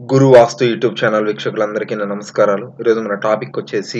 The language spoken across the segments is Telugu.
గురు వాస్తు యూట్యూబ్ ఛానల్ వీక్షకులందరికీ నా నమస్కారాలు ఈరోజు మన టాపిక్ వచ్చేసి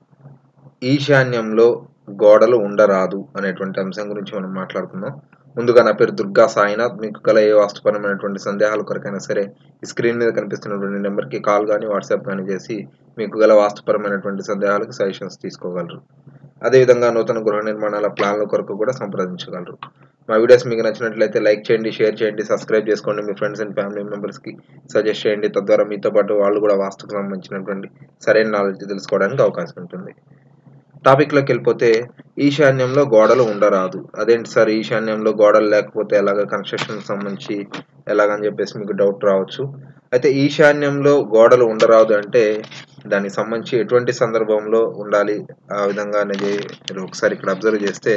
ఈశాన్యంలో గోడలు ఉండరాదు అనేటువంటి అంశం గురించి మనం మాట్లాడుకుందాం ముందుగా నా పేరు దుర్గా సాయినాథ్ మీకు గల ఏ వాస్తుపరమైనటువంటి సందేహాల కొరకైనా సరే ఈ స్క్రీన్ మీద కనిపిస్తున్నటువంటి నెంబర్కి కాల్ కానీ వాట్సాప్ కానీ చేసి మీకు గల వాస్తుపరమైనటువంటి సందేహాలకు సజెషన్స్ తీసుకోగలరు అదేవిధంగా నూతన గృహ నిర్మాణాల ప్లాన్ల కొరకు కూడా సంప్రదించగలరు మా వీడియోస్ మీకు నచ్చినట్లయితే లైక్ చేయండి షేర్ చేయండి సబ్స్క్రైబ్ చేసుకోండి మీ ఫ్రెండ్స్ అండ్ ఫ్యామిలీ మెంబర్స్కి సజెస్ట్ చేయండి తద్వారా మీతో పాటు వాళ్ళు కూడా వాస్తుకు సంబంధించినటువంటి సరైన నాలెడ్జ్ తెలుసుకోవడానికి అవకాశం ఉంటుంది టాపిక్లోకి వెళ్ళిపోతే ఈశాన్యంలో గోడలు ఉండరాదు అదేంటి సార్ ఈశాన్యంలో గోడలు లేకపోతే ఎలాగ కన్స్ట్రక్షన్ సంబంధించి ఎలాగని చెప్పేసి మీకు డౌట్ రావచ్చు అయితే ఈశాన్యంలో గోడలు ఉండరాదు అంటే దానికి సంబంధించి ఎటువంటి సందర్భంలో ఉండాలి ఆ విధంగా అనేది మీరు ఒకసారి ఇక్కడ అబ్జర్వ్ చేస్తే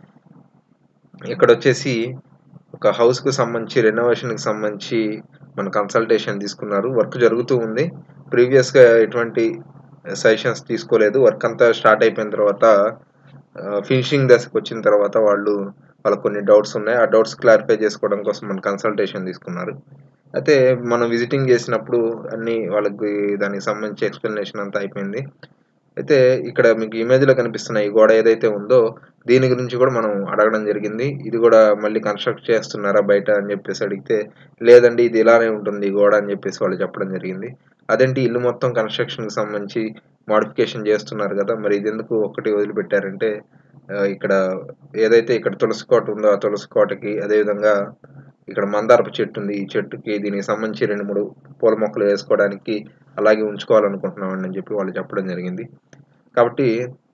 ఇక్కడ వచ్చేసి ఒక హౌస్కు సంబంధించి రెనోవేషన్కి సంబంధించి మన కన్సల్టేషన్ తీసుకున్నారు వర్క్ జరుగుతూ ఉంది ప్రీవియస్గా ఎటువంటి సజెషన్స్ తీసుకోలేదు వర్క్ అంతా స్టార్ట్ అయిపోయిన తర్వాత ఫినిషింగ్ దశకు వచ్చిన తర్వాత వాళ్ళు వాళ్ళకి కొన్ని డౌట్స్ ఉన్నాయి ఆ డౌట్స్ క్లారిఫై చేసుకోవడం కోసం మన కన్సల్టేషన్ తీసుకున్నారు అయితే మనం విజిటింగ్ చేసినప్పుడు అన్ని వాళ్ళకి దానికి సంబంధించి ఎక్స్ప్లెనేషన్ అంతా అయిపోయింది అయితే ఇక్కడ మీకు ఇమేజ్లో కనిపిస్తున్న ఈ గోడ ఏదైతే ఉందో దీని గురించి కూడా మనం అడగడం జరిగింది ఇది కూడా మళ్ళీ కన్స్ట్రక్ట్ చేస్తున్నారా బయట అని చెప్పేసి అడిగితే లేదండి ఇది ఇలానే ఉంటుంది ఈ గోడ అని చెప్పేసి వాళ్ళు చెప్పడం జరిగింది అదేంటి ఇల్లు మొత్తం కన్స్ట్రక్షన్కి సంబంధించి మాడిఫికేషన్ చేస్తున్నారు కదా మరి ఇది ఎందుకు ఒకటి వదిలిపెట్టారంటే ఇక్కడ ఏదైతే ఇక్కడ తులసి కోట ఉందో ఆ తులసి కోటకి అదేవిధంగా ఇక్కడ మందారపు చెట్టు ఉంది ఈ చెట్టుకి దీనికి సంబంధించి రెండు మూడు పూల మొక్కలు వేసుకోవడానికి అలాగే ఉంచుకోవాలనుకుంటున్నామండి అని చెప్పి వాళ్ళు చెప్పడం జరిగింది కాబట్టి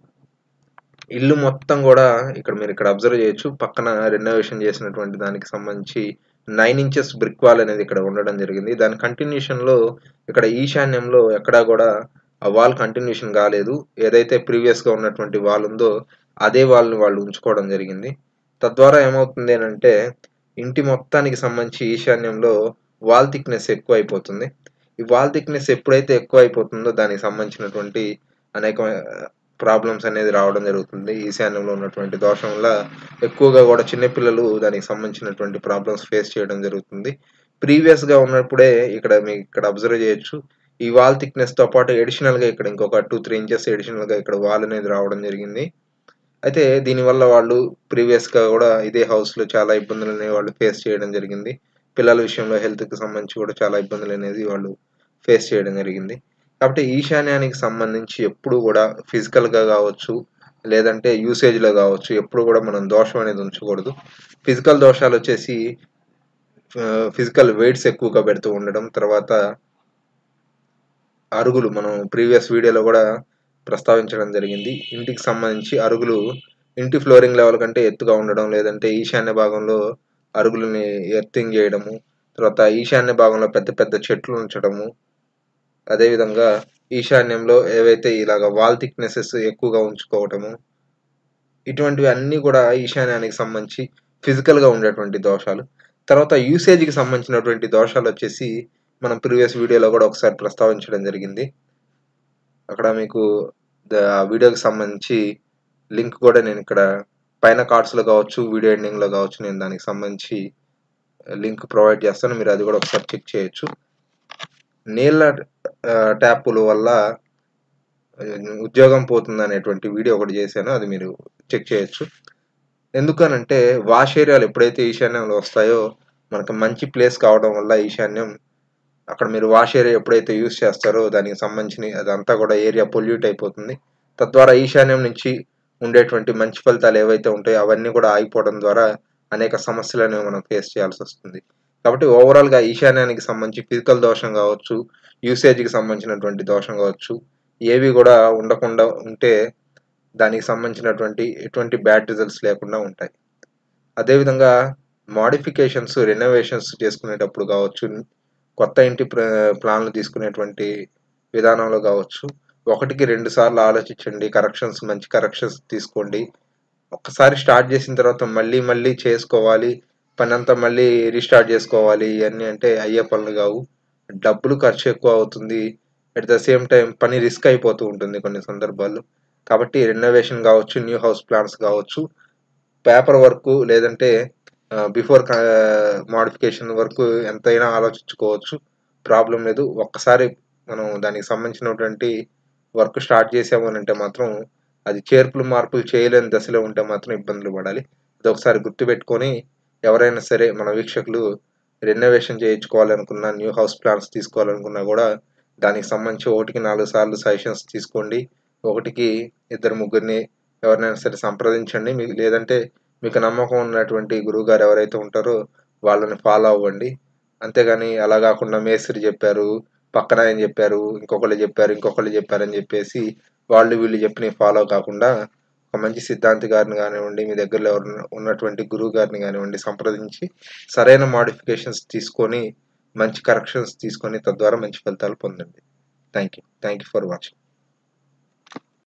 ఇల్లు మొత్తం కూడా ఇక్కడ మీరు ఇక్కడ అబ్జర్వ్ చేయొచ్చు పక్కన రెనోవేషన్ చేసినటువంటి దానికి సంబంధించి నైన్ ఇంచెస్ బ్రిక్ వాల్ అనేది ఇక్కడ ఉండడం జరిగింది దాని కంటిన్యూషన్లో ఇక్కడ ఈశాన్యంలో ఎక్కడా కూడా ఆ వాల్ కంటిన్యూషన్ కాలేదు ఏదైతే ప్రీవియస్గా ఉన్నటువంటి వాల్ ఉందో అదే వాల్ని వాళ్ళు ఉంచుకోవడం జరిగింది తద్వారా ఏమవుతుంది అంటే ఇంటి మొత్తానికి సంబంధించి ఈశాన్యంలో వాల్ థిక్నెస్ ఎక్కువ అయిపోతుంది ఈ వాల్ థిక్నెస్ ఎప్పుడైతే ఎక్కువ అయిపోతుందో దానికి సంబంధించినటువంటి అనేక ప్రాబ్లమ్స్ అనేది రావడం జరుగుతుంది ఈశాన్యంలో ఉన్నటువంటి దోషం వల్ల ఎక్కువగా కూడా చిన్నపిల్లలు దానికి సంబంధించినటువంటి ప్రాబ్లమ్స్ ఫేస్ చేయడం జరుగుతుంది ప్రీవియస్గా ఉన్నప్పుడే ఇక్కడ మీకు ఇక్కడ అబ్జర్వ్ చేయొచ్చు ఈ వాల్ థిక్నెస్తో పాటు ఎడిషనల్గా ఇక్కడ ఇంకొక టూ త్రీ ఇంచెస్ ఎడిషనల్గా ఇక్కడ వాల్ అనేది రావడం జరిగింది అయితే దీనివల్ల వాళ్ళు ప్రీవియస్గా కూడా ఇదే హౌస్లో చాలా ఇబ్బందులు అనేవి వాళ్ళు ఫేస్ చేయడం జరిగింది పిల్లల విషయంలో హెల్త్కి సంబంధించి కూడా చాలా ఇబ్బందులు అనేది వాళ్ళు ఫేస్ చేయడం జరిగింది కాబట్టి ఈశాన్యానికి సంబంధించి ఎప్పుడు కూడా ఫిజికల్గా కావచ్చు లేదంటే యూసేజ్లో కావచ్చు ఎప్పుడు కూడా మనం దోషం అనేది ఉంచకూడదు ఫిజికల్ దోషాలు వచ్చేసి ఫిజికల్ వెయిట్స్ ఎక్కువగా పెడుతూ ఉండడం తర్వాత అరుగులు మనం ప్రీవియస్ వీడియోలో కూడా ప్రస్తావించడం జరిగింది ఇంటికి సంబంధించి అరుగులు ఇంటి ఫ్లోరింగ్ లెవెల్ కంటే ఎత్తుగా ఉండడం లేదంటే ఈశాన్య భాగంలో అరుగులని ఎర్తింగ్ చేయడము తర్వాత ఈశాన్య భాగంలో పెద్ద పెద్ద చెట్లు ఉంచడము అదేవిధంగా ఈశాన్యంలో ఏవైతే ఇలాగ వాల్ థిక్నెసెస్ ఎక్కువగా ఉంచుకోవటము ఇటువంటివి అన్నీ కూడా ఈశాన్యానికి సంబంధించి ఫిజికల్గా ఉండేటువంటి దోషాలు తర్వాత యూసేజ్కి సంబంధించినటువంటి దోషాలు వచ్చేసి మనం ప్రీవియస్ వీడియోలో కూడా ఒకసారి ప్రస్తావించడం జరిగింది అక్కడ మీకు ఆ వీడియోకి సంబంధించి లింక్ కూడా నేను ఇక్కడ పైన కార్డ్స్లో కావచ్చు వీడియో ఎండింగ్లో కావచ్చు నేను దానికి సంబంధించి లింక్ ప్రొవైడ్ చేస్తాను మీరు అది కూడా ఒకసారి చెక్ చేయొచ్చు నీళ్ళ ట్యాపుల వల్ల ఉద్యోగం పోతుంది అనేటువంటి వీడియో ఒకటి చేశాను అది మీరు చెక్ చేయొచ్చు ఎందుకనంటే వాష్ ఏరియాలు ఎప్పుడైతే ఈశాన్యంలో వస్తాయో మనకు మంచి ప్లేస్ కావడం వల్ల ఈశాన్యం అక్కడ మీరు వాష్ ఏరియా ఎప్పుడైతే యూస్ చేస్తారో దానికి సంబంధించిన అదంతా కూడా ఏరియా పొల్యూట్ అయిపోతుంది తద్వారా ఈశాన్యం నుంచి ఉండేటువంటి మంచి ఫలితాలు ఏవైతే ఉంటాయో అవన్నీ కూడా ఆగిపోవడం ద్వారా అనేక సమస్యలను మనం ఫేస్ చేయాల్సి వస్తుంది కాబట్టి ఓవరాల్గా ఈశాన్యానికి సంబంధించి ఫిజికల్ దోషం కావచ్చు యూసేజ్కి సంబంధించినటువంటి దోషం కావచ్చు ఏవి కూడా ఉండకుండా ఉంటే దానికి సంబంధించినటువంటి ఎటువంటి బ్యాడ్ రిజల్ట్స్ లేకుండా ఉంటాయి అదేవిధంగా మాడిఫికేషన్స్ రెనోవేషన్స్ చేసుకునేటప్పుడు కావచ్చు కొత్త ఇంటి ప్లాన్లు తీసుకునేటువంటి విధానంలో కావచ్చు ఒకటికి రెండు సార్లు ఆలోచించండి కరెక్షన్స్ మంచి కరెక్షన్స్ తీసుకోండి ఒక్కసారి స్టార్ట్ చేసిన తర్వాత మళ్ళీ మళ్ళీ చేసుకోవాలి పని అంతా మళ్ళీ రీస్టార్ట్ చేసుకోవాలి ఇవన్నీ అంటే అయ్యే పనులు కావు డబ్బులు ఖర్చు ఎక్కువ అవుతుంది అట్ ద సేమ్ టైం పని రిస్క్ అయిపోతూ ఉంటుంది కొన్ని సందర్భాల్లో కాబట్టి రెనోవేషన్ కావచ్చు న్యూ హౌస్ ప్లాన్స్ కావచ్చు పేపర్ వర్క్ లేదంటే బిఫోర్ మాడిఫికేషన్ వరకు ఎంతైనా ఆలోచించుకోవచ్చు ప్రాబ్లం లేదు ఒక్కసారి మనం దానికి సంబంధించినటువంటి వర్క్ స్టార్ట్ చేసాము అని అంటే మాత్రం అది చేర్పులు మార్పులు చేయలేని దశలో ఉంటే మాత్రం ఇబ్బందులు పడాలి అది ఒకసారి గుర్తుపెట్టుకొని ఎవరైనా సరే మన వీక్షకులు రెనోవేషన్ చేయించుకోవాలనుకున్నా న్యూ హౌస్ ప్లాన్స్ తీసుకోవాలనుకున్నా కూడా దానికి సంబంధించి ఒకటికి నాలుగు సార్లు సజెషన్స్ తీసుకోండి ఒకటికి ఇద్దరు ముగ్గురిని ఎవరినైనా సరే సంప్రదించండి మీకు లేదంటే మీకు నమ్మకం ఉన్నటువంటి గురువు గారు ఎవరైతే ఉంటారో వాళ్ళని ఫాలో అవ్వండి అంతేగాని అలా కాకుండా మేస్త్రి చెప్పారు పక్కన ఆయన చెప్పారు ఇంకొకళ్ళు చెప్పారు ఇంకొకళ్ళు చెప్పారు అని చెప్పేసి వాళ్ళు వీళ్ళు చెప్పిన ఫాలో కాకుండా ఒక మంచి సిద్ధాంతి గారిని కానివ్వండి మీ దగ్గరలో ఎవరు ఉన్నటువంటి గురువు గారిని కానివ్వండి సంప్రదించి సరైన మాడిఫికేషన్స్ తీసుకొని మంచి కరెక్షన్స్ తీసుకొని తద్వారా మంచి ఫలితాలు పొందండి thank you thank you for watching